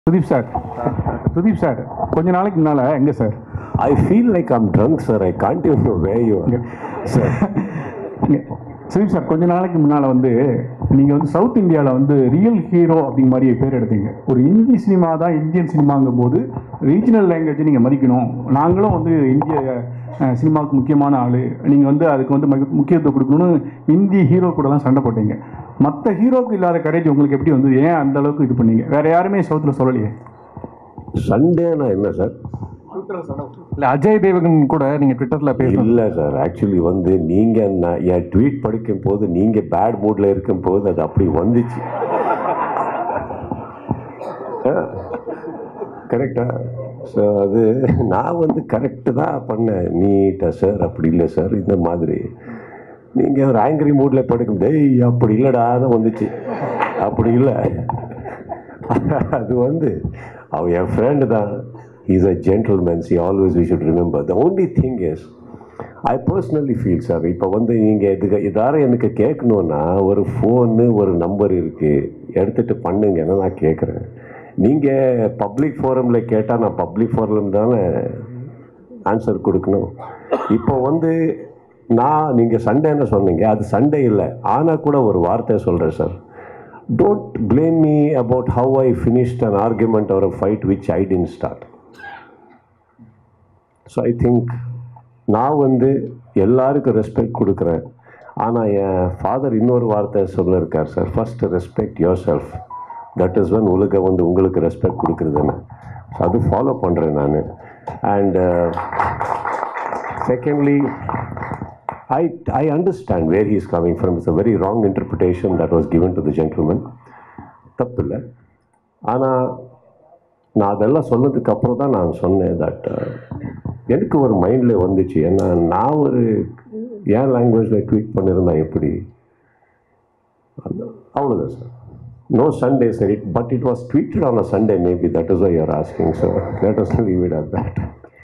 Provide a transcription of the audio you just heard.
Sudeep sir Sudeep sir கொஞ்ச நாளைக்கு முன்னால எங்க sir I feel like I'm drunk, sir. I can't even know where you are. Sir, இங்க, Sudeep sir கொஞ்ச நாளைக்கு முன்னால வந்து நீங்க வந்து சவுத் இந்தியாவில் வந்து ரியல் ஹீரோ அப்படிங்கிற மாதிரி பேர் எடுத்தீங்க ஒரு இந்தி சினிமா தான் இந்தியன் சினிமாங்கும் போது ரீஜனல் லாங்குவேஜை நீங்கள் மதிக்கணும் நாங்களும் வந்து இந்திய அஹ், சினிமாவுக்கு முக்கியமான ஆள் நீங்கள் வந்து அதுக்கு வந்து மகு- முக்கியத்துவம் கொடுக்கணும்னு இந்தி ஹீரோ கூடலாம் சண்டை போட்டீங்க மற்ற ஹீரோக்கு இல்லாத கரேஜ் உங்களுக்கு எப்படி வந்து ஏன் அந்த அளவுக்கு இது பண்ணீங்க வேற யாருமே சவுத்தில் சொல்லலையே சண்டேனா என்ன சார் இல்ல அஜய் தேவகன் கூட நீங்க ட்விட்டர்ல பேசணும் இல்லை சார் ஆக்சுவலி வந்து நீங்கள் நான் என் ட்வீட் படிக்கும் போது நீங்கள் பேட் மூடில் இருக்கும் போது அது அப்படி வந்துச்சு கரெக்டா ஸோ அது நான் வந்து கரெக்டு தான் பண்ணேன் நீட்டா சார் அப்படி இல்லை சார் இந்த மாதிரி நீங்கள் ஒரு ஆங்கிரி மூடில் படுக்கும் டேய் அப்படி இல்லைடான்னு வந்துச்சு அப்படி இல்லை அது வந்து அவன் என் ஃப்ரெண்டு தான் is a gentleman see always we should remember the only thing is I personally feel sir இப்போ வந்து நீங்கள் இதுக்கு இதார எனக்கு கேட்கணுன்னா ஒரு ஃபோனு ஒரு நம்பர் இருக்குது எடுத்துகிட்டு பண்ணுங்கன்னு நான் கேட்குறேன் நீங்கள் பப்ளிக் ஃபோரமில் கேட்டால் நான் பப்ளிக் ஃபோரம் தானே ஆன்சர் கொடுக்கணும் இப்போ வந்து நான் நீங்கள் சண்டேன்னு சொன்னீங்க அது சண்டே இல்லை ஆனால் கூட ஒரு வார்த்தை சொல்கிறேன் sir don't blame me about how I finished an argument or a fight which I didn't start. So I think நான் வந்து எல்லாருக்கும் ரெஸ்பெக்ட் கொடுக்குறேன் ஆனால் என் ஃபாதர் இன்னொரு வார்த்தை சொல்லியிருக்கார் sir first respect yourself that is when உலகம் வந்து உங்களுக்கு ரெஸ்பெக்ட் கொடுக்குறதுன்னு ஸோ அது ஃபாலோ பண்ணுறேன் நான் and secondly I, I understand where he is coming from. It's a very wrong interpretation that was given to the gentleman. தப்பில்லை ஆனால் நான் அதெல்லாம் சொன்னதுக்கு அப்புறம் தான் நான் சொன்னேன் தட் எனக்கு ஒரு மைண்டில் வந்துச்சு ஏன்னா நான் ஒரு என் லாங்குவேஜில் ட்வீட் பண்ணியிருந்தா எப்படி அந்த- அவ்வளோதான் sir no Sunday sir it but it was tweeted on a Sunday maybe that is why you are asking sir let us leave it at that